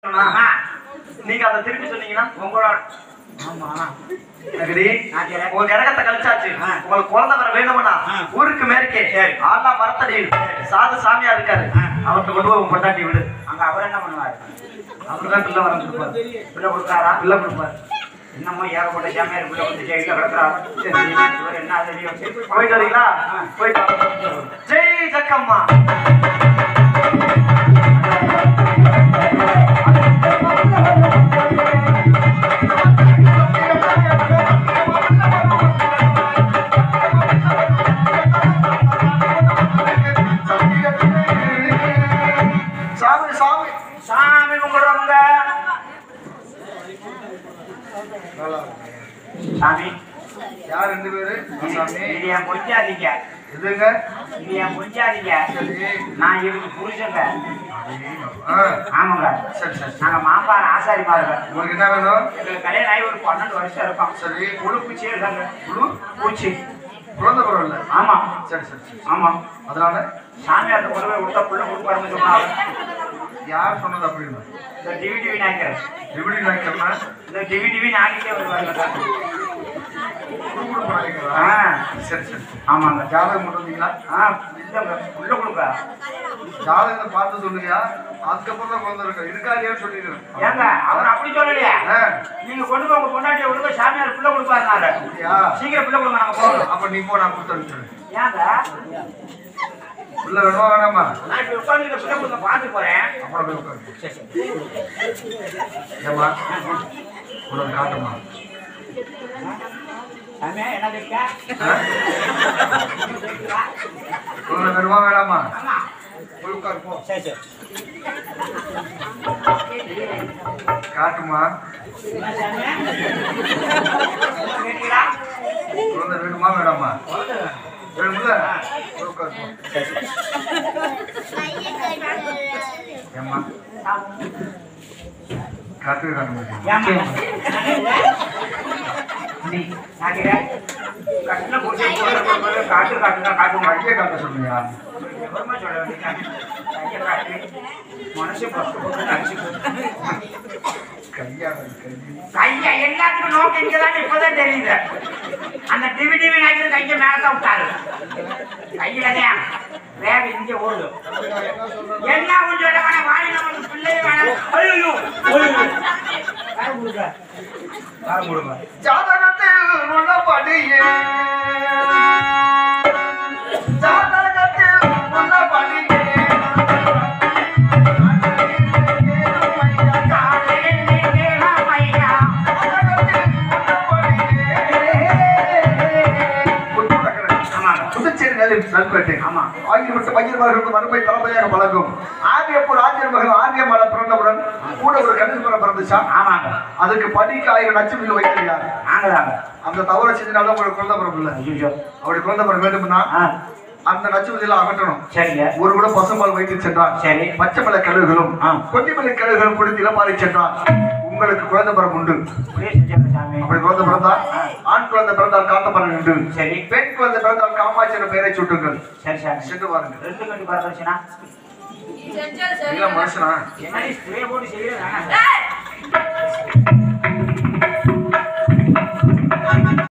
ஆ, நீங்க அதை திருப்பி சொன்னீங்கன்னா உங்களோட ஆமா நகரி நான் கேக்குறேன். உங்க கிரகத்தை கழிச்சாச்சு ஆ. உங்களுக்கு குழந்தை வர வேணும்னா ஆ. ஊருக்கு மேற்கே சரி. ஆளா மரத்தடியில் சாது சாமியா இருக்காரு ஆ. அவர்கிட்ட கொண்டு போய் உன் பொண்டாட்டி விடு அங்க அவர் என்ன பண்ணுவாரு அவர்தான் பிள்ளை வரம் கொடுப்பாரு பிள்ளை கொடுத்தாரா பிள்ளை கொடுப்பாரு இன்னமும் ஏகப்பட்ட சாமியார் பிள்ளை வந்து ஜெயில கிடக்குறாரு சரி. இவர் என்ன தெரியும் சரி, போய் போயிட்டு வரீங்களா ஆ. போயிட்டு வாங்க. ஜெய் ஜக்கம்மா சாமி சாமி சாமி கும்பிடுறவங்க சாமி யார் ரெண்டு பேரு சாமி இது என் கொஞ்சாதீங்க எதுங்க இது என் கொஞ்சாதீங்க சரி நான் இவருக்கு புரிச்சங்க ஆ, ஆமாங்க சரி சரி நாங்க மாம்பார் ஆசாரி மாதிரி உங்களுக்கு என்ன வேணும் எங்களுக்கு கல்யாணம் ஆகி ஒரு பன்னெண்டு வருஷம் இருக்கும் சரி புழு பூச்சி இருக்காங்க குழு பூச்சி குழந்தை பரவாயில்ல ஆமா சரி சரி சரி ஆமா அதனால சாமியார்ட்ட கொண்டு போய் விட்டா புள்ள கொடுப்பாருன்னு சொன்னாங்க யார் சொன்னது அப்படின்னு இந்த டிவி டிவி நாய்க்கிறேன் எப்படி நினைக்கிறேன்னா இந்த டிவி டிவி நாய்க்கிட்டே வருவாங்க குழு குழு பரவாயில்லைங்களா ஆ சரி சரி ஆமாங்க ஜாதகம் கொண்டு வந்தீங்களா ஆ இல்லைங்க புள்ள கொடுக்க ஜாதகத்தை பார்த்து சொல்லுங்க அதுக்கப்புறம் தான் குழந்தை இருக்கும் இருக்கா இல்லையான்னு சொல்லிடுறேன் ஏங்க அவர் அப்படி சொல்லலையே ஆ, நீங்க கொண்டு போய் உங்க பொண்டாட்டியை விடுங்க சாமியார் பிள்ளை கொடுப்பாருனாரு அப்படியா சீக்கிரம் பிள்ளை கொடுங்க நாங்க போகணும் அப்ப நீ போ நான் கொடுத்து அனுப்பிச்சுறேன் ஏங்க உள்ள வேணுமா வேணாமா நான் இப்ப உட்காந்து பிள்ளை கொடுக்க பார்த்து போறேன் அப்புறம் போய் உட்காரு சரி, சரி. ஏமா உனக்கு காட்டுமா சாமியா என்ன கேட்க உள்ள வேணுமா வேணாமா ஆமா போய் உட்காரு போ சரி சரி காட்டுமா என்ன சாமியா கேட்டீங்களா குழந்தை வேணுமா வேணாமா வேணும்ல போய் உட்காரு போ ஏம்மா காட்டவே காட்ட மாட்டேன் ஏம்மா? நீ நான் கேட்கிறேன். கட்டில போட்டு போடுற காட்டு காட்டுங்க காட்டுங்க ஐயா காட்ட சொல்லுங்க விவரமா சொல்ல வேண்டியது கையை காட்டி மனசு பஸ்ட் போட்டு நினைச்சுட்டு கையா கை கைய எல்லாத்துக்கும் நோக்கி இங்கதான் இப்பதான் தெரியுது அந்த டிவி டிவி நாய்க்கு கைய மேலதான் விட்டாரு கையில தான் வேக இங்க ஓடுது என்ன கொஞ்சம் சொல்ல வேணாம் வாடி நமக்கு பிள்ளை வேணாம் ஐயோ வேற கொடுங்க வேற கொடுங்க ஜாதகத்தில் உள்ளபடியே ஜாதகத்தில் உள்ளபடியே புதுச்சேரி நெல்லில் நல்பேட்டை ஆமா. ஆகியவற்ற பையன்மார்களுக்கு மறுபை தலைமையாக பழகும் ஆரியப்பூர் ஆஞ்சர் மகன் ஆரியமலை பிறந்தவுடன் கூட ஒரு கணிதமரம் பிறந்துச்சா ஆமாங்க அதுக்கு படிக்கு ஆயிரம் லட்சம் மில்லு வைத்தது யாரு நாங்க தாங்க அந்த தவறை செஞ்சனால உங்களுக்கு குழந்தை பிறப்பு இல்லை ஐயோ அப்படி குழந்தை பிறகு வேண்டும்னா ஆ அந்த நச்சுமதியெல்லாம் அகற்றணும் சரிங்க ஒரு கூட பசும்பால் வைத்து சென்றான் சரி பச்சைமலை கழுகுகளும் ஆ. கொட்டிமலை கழுகுகளும் குடித்து இளமாறி சென்றான் உங்களுக்கு குழந்தை பிறப்பு உண்டு புரிய செஞ்சாங்க சாமி அப்படி குழந்தை பிறந்தால் ஆண் குழந்தை பிறந்தால் காத்தமரம் உண்டு சரி பெண் குழந்தை பிறந்தால் காமாட்சி என்ற பெயரை சுட்டுங்கள் சரி சாமி சென்று பாருங்க ரெண்டு கட்டி பரவச்சுனா இல்ல மனுஷனா என்னடி ஸ்ப்ரே போட்டு செய்யறேன்